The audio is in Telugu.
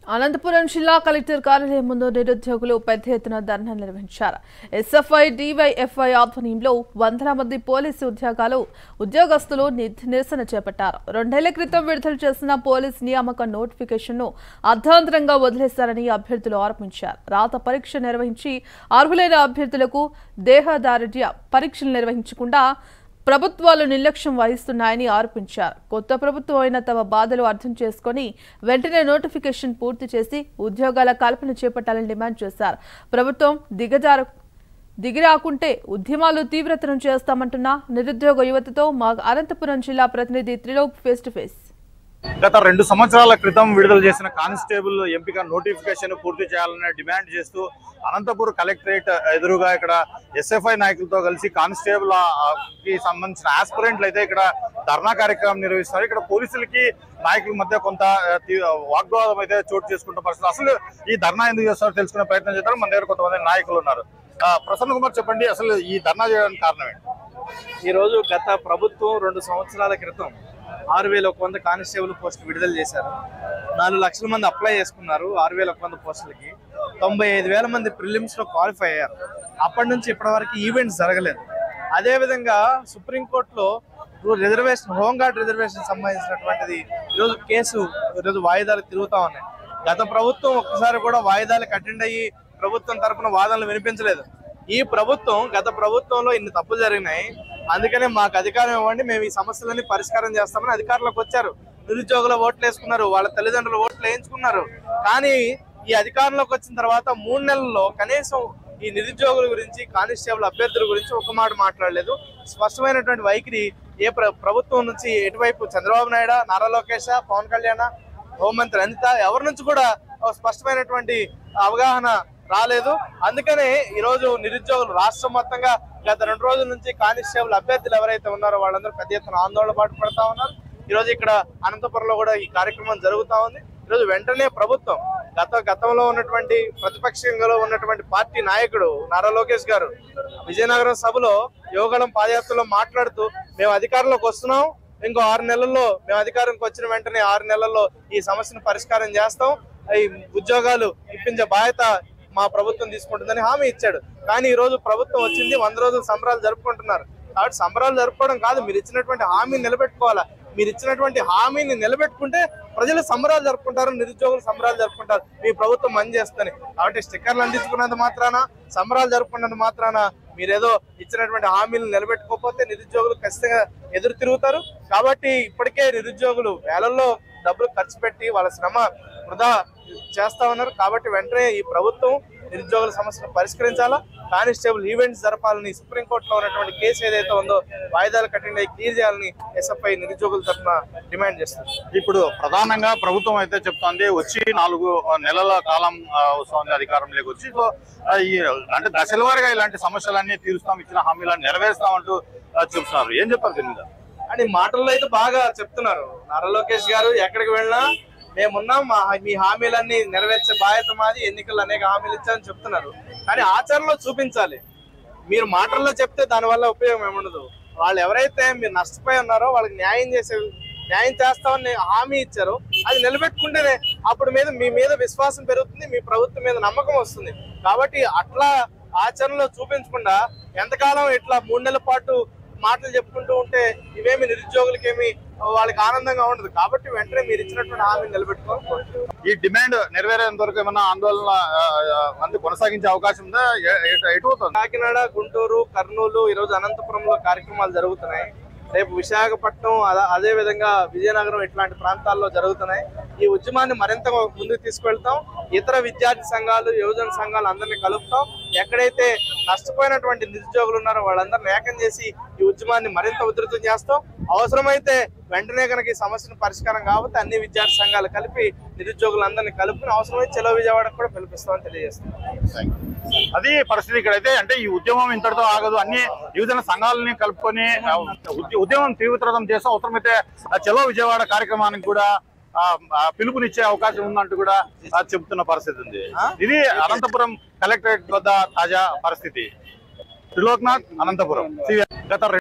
అనంతపురం జిల్లా కలెక్టర్ కార్యాలయం ముందు నిరుద్యోగులు పెద్ద ఎత్తున ధర్నా నిర్వహించారు ఎస్ఎఫ్ఐ డివైఎఫ్ఐ ఆధ్వర్యంలో వందల మంది పోలీసు ఉద్యోగాలు ఉద్యోగస్తులు ని- నిరసన చేపట్టారు రెండేళ్ల క్రితం విడుదల చేసిన పోలీస్ నియామక నోటిఫికేషన్ను అర్ధాంతరంగా వదిలేశారని అభ్యర్థులు ఆరోపించారు రాత పరీక్ష నిర్వహించి అర్హులైన అభ్యర్థులకు దేహదారుఢ్య పరీక్షలు నిర్వహించకుండా ప్రభుత్వాలు నిర్లక్ష్యం వహిస్తున్నాయని ఆరోపించారు కొత్త ప్రభుత్వం అయిన తమ బాధలు అర్థం చేసుకొని వెంటనే నోటిఫికేషన్ పూర్తి చేసి ఉద్యోగాల కల్పన చేపట్టాలని డిమాండ్ చేశారు ప్రభుత్వం దిగజారు దిగిరాకుంటే ఉద్యమాలు తీవ్రతరం చేస్తామంటున్న నిరుద్యోగ యువతతో మా అనంతపురం జిల్లా ప్రతినిధి త్రిలోక్ ఫేస్ టు ఫేస్ గత రెండు సంవత్సరాల క్రితం విడుదల చేసిన కానిస్టేబుల్ ఎంపిక నోటిఫికేషన్ పూర్తి చేయాలని డిమాండ్ చేస్తూ అనంతపూర్ కలెక్టరేట్ ఎదురుగా ఇక్కడ ఎస్ఎఫ్ఐ నాయకులతో కలిసి కానిస్టేబుల్ ఆ, ఆ, కి సంబంధించిన ఆస్పిరెంట్లు అయితే ఇక్కడ ధర్నా కార్యక్రమం నిర్వహిస్తున్నారు ఇక్కడ పోలీసులకి నాయకుల మధ్య కొంత ఆ, తీ- వాగ్వాదం అయితే చోటు చేసుకుంటున్న పరిస్థితి అసలు ఈ ధర్నా ఎందుకు చేస్తారో తెలుసుకునే ప్రయత్నం చేస్తారు మన దగ్గర కొంతమంది నాయకులు ఉన్నారు ఆ, ప్రసన్న కుమార్ చెప్పండి అసలు ఈ ధర్నా చేయడానికి కారణం ఏంటి ఈ రోజు గత ప్రభుత్వం రెండు సంవత్సరాల క్రితం ఆరు వేల ఒక వంద కానిస్టేబుల్ పోస్టులు విడుదల చేశారు నాలుగు లక్షల మంది అప్లై చేసుకున్నారు ఆరు వేల ఒక వంద పోస్టులకి తొంభై ఐదు వేల మంది ప్రిలిమ్స్ లో క్వాలిఫై అయ్యారు అప్పటి నుంచి ఇప్పటి వరకు ఈవెంట్స్ జరగలేదు అదే విధంగా సుప్రీంకోర్టులో రిజర్వేషన్ హోంగార్డ్ రిజర్వేషన్ సంబంధించినటువంటిది ఈరోజు కేసు ఈరోజు వాయిదాలు తిరుగుతా ఉన్నాయి గత ప్రభుత్వం ఒక్కసారి కూడా వాయిదాలకు అటెండ్ అయ్యి ప్రభుత్వం తరపున వాదనలు వినిపించలేదు ఈ ప్రభుత్వం గత ప్రభుత్వంలో ఇన్ని తప్పులు జరిగినాయి అందుకనే మాకు అధికారం ఇవ్వండి మేము ఈ సమస్యలన్నీ పరిష్కారం చేస్తామని అధికారంలోకి వచ్చారు నిరుద్యోగుల ఓట్లు వేసుకున్నారు వాళ్ళ తల్లిదండ్రుల ఓట్లు వేయించుకున్నారు కానీ ఈ అధికారంలోకి వచ్చిన తర్వాత మూడు నెలల్లో కనీసం ఈ నిరుద్యోగుల గురించి కానిస్టేబుల్ అభ్యర్థుల గురించి ఒక మాట మాట్లాడలేదు స్పష్టమైనటువంటి వైఖరి ఏ ప్ర- ప్రభుత్వం నుంచి ఎటువైపు చంద్రబాబు నాయుడు నారా లోకేష్ పవన్ కళ్యాణ్ హోంమంత్రి అనిత ఎవరి నుంచి కూడా ఒక స్పష్టమైనటువంటి అవగాహన రాలేదు అందుకనే ఈ రోజు నిరుద్యోగులు రాష్ట్రం మొత్తంగా గత రెండు రోజుల నుంచి కానిస్టేబుల్ అభ్యర్థులు ఎవరైతే ఉన్నారో వాళ్ళందరూ పెద్ద ఎత్తున ఆందోళన పాటు పడతా ఉన్నారు ఈ రోజు ఇక్కడ అనంతపురంలో కూడా ఈ కార్యక్రమం జరుగుతా ఉంది ఈ రోజు వెంటనే ప్రభుత్వం గత గతంలో ఉన్నటువంటి ప్రతిపక్షంలో ఉన్నటువంటి పార్టీ నాయకుడు నారా లోకేష్ గారు విజయనగరం సభలో యోగళం పాదయాత్రలో మాట్లాడుతూ మేము అధికారంలోకి వస్తున్నాం ఇంకో ఆరు నెలల్లో మేము అధికారంకి వచ్చిన వెంటనే ఆరు నెలల్లో ఈ సమస్యను పరిష్కారం చేస్తాం ఈ ఉద్యోగాలు ఇప్పించే బాధ్యత మా ప్రభుత్వం తీసుకుంటుందని హామీ ఇచ్చాడు కానీ ఈ రోజు ప్రభుత్వం వచ్చింది వంద రోజులు సంబరాలు జరుపుకుంటున్నారు కాబట్టి సంబరాలు జరుపుకోవడం కాదు మీరు ఇచ్చినటువంటి హామీని నిలబెట్టుకోవాలా మీరు ఇచ్చినటువంటి హామీని నిలబెట్టుకుంటే ప్రజలు సంబరాలు జరుపుకుంటారు నిరుద్యోగులు సంబరాలు జరుపుకుంటారు మీ ప్రభుత్వం మంచి చేస్తుంది కాబట్టి స్టిక్కర్లు అందించుకున్నంత మాత్రాన సంబరాలు జరుపుకున్నంత మాత్రాన మీరేదో ఇచ్చినటువంటి హామీలు నిలబెట్టుకోకపోతే నిరుద్యోగులు ఖచ్చితంగా ఎదురు తిరుగుతారు కాబట్టి ఇప్పటికే నిరుద్యోగులు వేలల్లో డబ్బులు ఖర్చు పెట్టి వాళ్ళ శ్రమ వృధా చేస్తా ఉన్నారు కాబట్టి వెంటనే ఈ ప్రభుత్వం నిరుద్యోగుల సమస్యను పరిష్కరించాలా కానిస్టేబుల్ ఈవెంట్స్ జరపాలని సుప్రీంకోర్టులో ఉన్నటువంటి కేసు ఏదైతే ఉందో వాయిదాలు కఠిన క్లియర్ చేయాలని ఎస్ఎఫ్ఐ నిరుద్యోగుల తరఫున డిమాండ్ చేస్తుంది ఇప్పుడు ప్రధానంగా ప్రభుత్వం అయితే చెప్తోంది వచ్చి నాలుగు నెలల కాలం ఆ, వస్తోంది అధికారంలోకి వచ్చి సో ఆ, ఈ అంటే దశల వారీగా ఇలాంటి సమస్యలన్నీ తీరుస్తాం ఇచ్చిన హామీలను నెరవేరుస్తామంటూ ఆ, చెప్తున్నారు ఏం చెప్పారు దీని మీద అని మాటల్లో అయితే బాగా చెప్తున్నారు నారా లోకేష్ గారు ఎక్కడికి వెళ్ళినా మేమున్నాం మా మీ హామీలన్నీ నెరవేర్చే బాధ్యత మాది ఎన్నికలు అనేక హామీలు ఇచ్చామని చెప్తున్నారు కానీ ఆచరణలో చూపించాలి మీరు మాటల్లో చెప్తే దానివల్ల ఉపయోగం ఏముండదు వాళ్ళు ఎవరైతే మీరు నష్టపోయి ఉన్నారో వాళ్ళకి న్యాయం చేసే న్యాయం చేస్తామని హామీ ఇచ్చారో అది నిలబెట్టుకుంటేనే అప్పుడు మీద మీ మీద విశ్వాసం పెరుగుతుంది మీ ప్రభుత్వం మీద నమ్మకం వస్తుంది కాబట్టి అట్లా ఆచరణలో చూపించకుండా ఎంతకాలం ఇట్లా మూడు నెలల పాటు మాటలు చెప్పుకుంటూ ఉంటే ఇవేమి నిరుద్యోగులకి ఏమి వాళ్ళకి ఆనందంగా ఉండదు కాబట్టి వెంటనే మీరు ఇచ్చినటువంటి హామీని నిలబెట్టుకోవాలి కోరుతున్నాను. ఈ డిమాండ్ నెరవేరేంత వరకు ఏమన్నా ఆందోళన ఆ, ఆ, మంది కొనసాగించే అవకాశం ఉందా ఎ- ఎటు- ఎటు అవుతుంది కాకినాడ గుంటూరు కర్నూలు ఈ రోజు అనంతపురంలో కార్యక్రమాలు జరుగుతున్నాయి రేపు విశాఖపట్నం అలా- అదే విధంగా విజయనగరం ఇట్లాంటి ప్రాంతాల్లో జరుగుతున్నాయి ఈ ఉద్యమాన్ని మరింత ముందుకు తీసుకెళ్తాం ఇతర విద్యార్థి సంఘాలు యువజన సంఘాలు అందరినీ కలుపుతాం ఎక్కడైతే నష్టపోయినటువంటి నిరుద్యోగులు ఉన్నారో వాళ్ళందరినీ ఏకం చేసి ఈ ఉద్యమాన్ని మరింత ఉధృతం చేస్తాం అవసరమైతే వెంటనే కనుక ఈ సమస్యను పరిష్కారం కాబట్టి అన్ని విద్యార్థి సంఘాలు కలిపి నిరుద్యోగులందరినీ కలుపుకుని అవసరమైతే చెలో విజయవాడకు కూడా పిలిపిస్తామని తెలియజేస్తాం అది పరిస్థితి ఇక్కడైతే అంటే ఈ ఉద్యమం ఇంతటితో ఆగదు అన్ని యువజన సంఘాలని కలుపుకొని ఆ, ఉద్య- ఉద్యమం తీవ్రతరం చేస్తే అవసరమైతే ఆ చలో విజయవాడ కార్యక్రమానికి కూడా ఆ, ఆ, పిలుపునిచ్చే అవకాశం ఉందంటూ కూడా ఆ, చెబుతున్న పరిస్థితి ఉంది ఇది అనంతపురం కలెక్టరేట్ వద్ద తాజా పరిస్థితి త్రిలోక్నాథ్ అనంతపురం గత